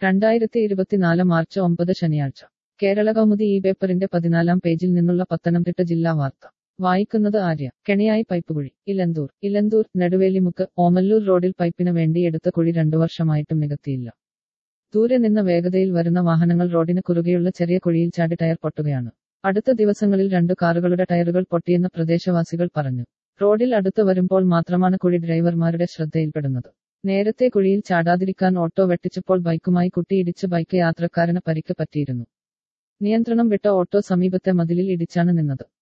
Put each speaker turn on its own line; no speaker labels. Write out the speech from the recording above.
രണ്ടായിരത്തി ഇരുപത്തിനാല് മാർച്ച് ഒമ്പത് ശനിയാഴ്ച കേരള കൗമുദി ഈ പേപ്പറിന്റെ പതിനാലാം പേജിൽ നിന്നുള്ള പത്തനംതിട്ട ജില്ലാ വാർത്ത വായിക്കുന്നത് ആര്യ കെണിയായി പൈപ്പ് കുഴി ഇലന്തൂർ ഇലന്തൂർ നെടുവേലിമുക്ക് ഓമല്ലൂർ റോഡിൽ പൈപ്പിന് വേണ്ടി എടുത്ത കുഴി രണ്ടു വർഷമായിട്ടും നികത്തിയില്ല ദൂരെ നിന്ന് വേഗതയിൽ വരുന്ന വാഹനങ്ങൾ റോഡിന് കുറുകെയുള്ള ചെറിയ കുഴിയിൽ ചാടി ടയർ പൊട്ടുകയാണ് അടുത്ത ദിവസങ്ങളിൽ രണ്ടു കാറുകളുടെ ടയറുകൾ പൊട്ടിയെന്ന് പ്രദേശവാസികൾ പറഞ്ഞു റോഡിൽ അടുത്ത് വരുമ്പോൾ മാത്രമാണ് കുഴി ഡ്രൈവർമാരുടെ ശ്രദ്ധയിൽപ്പെടുന്നത് നേരത്തെ കുഴിയിൽ ചാടാതിരിക്കാൻ ഓട്ടോ വെട്ടിച്ചപ്പോൾ ബൈക്കുമായി കുട്ടിയിടിച്ച് ബൈക്ക് യാത്രക്കാരന് പരിക്ക് പറ്റിയിരുന്നു നിയന്ത്രണം വിട്ട ഓട്ടോ സമീപത്തെ മതിലിൽ ഇടിച്ചാണ് നിന്നത്